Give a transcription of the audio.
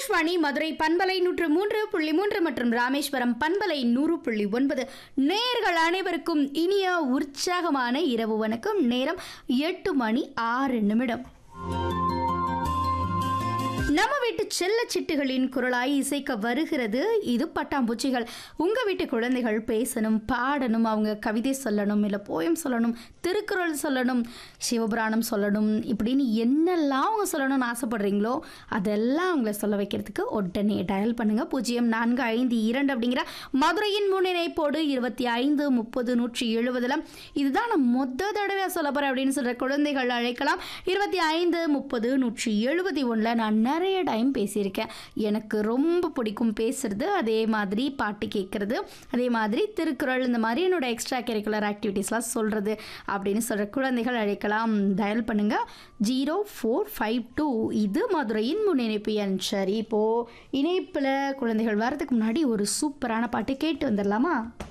ஆகாஷ்வாணி மதுரை பண்பலை நூற்று மூன்று புள்ளி மூன்று மற்றும் ராமேஸ்வரம் பண்பலை நூறு புள்ளி ஒன்பது நேர்கள் அனைவருக்கும் இனிய உற்சாகமான இரவு வணக்கம் நேரம் எட்டு மணி ஆறு நிமிடம் நம்ம வீட்டு செல்ல சிட்டுகளின் குரலாய் இசைக்க வருகிறது இது பட்டாம்பூச்சிகள் உங்க வீட்டு குழந்தைகள் பேசணும் பாடணும் அவங்க கவிதை சொல்லணும் இல்லை போயம் சொல்லணும் திருக்குறள் சொல்லணும் சிவபுராணம் சொல்லணும் இப்படின்னு என்னெல்லாம் அவங்க சொல்லணும்னு ஆசைப்படுறீங்களோ அதெல்லாம் அவங்கள சொல்ல வைக்கிறதுக்கு உடனே டயல் பண்ணுங்க பூஜ்ஜியம் நான்கு ஐந்து இரண்டு அப்படிங்கிற மதுரையின் முன்னிணைப்போடு இருபத்தி ஐந்து முப்பது நூற்றி எழுபதுல இதுதான் நான் மொத்த தடவை சொல்ல போறேன் அப்படின்னு சொல்ற குழந்தைகள் அழைக்கலாம் இருபத்தி ஐந்து முப்பது நூற்றி எழுபத்தி ஒன்றில் நான் நிறைய டைம் பேசியிருக்கேன் எனக்கு ரொம்ப பிடிக்கும் பேசுறது அதே மாதிரி பாட்டு கேட்குறது அதே மாதிரி திருக்குறள் இந்த மாதிரி என்னோட எக்ஸ்ட்ரா கரிக்குலர் ஆக்டிவிட்டீஸ்லாம் சொல்கிறது அப்படின்னு சொல்கிற குழந்தைகள் அழைக்கலாம் டயல் பண்ணுங்க ஜீரோ ஃபோர் ஃபைவ் டூ இது மதுரையின் முன்னிணைப்பு எண் சரி இப்போது இணைப்பில் குழந்தைகள் வரதுக்கு முன்னாடி ஒரு சூப்பரான பாட்டு கேட்டு வந்துடலாமா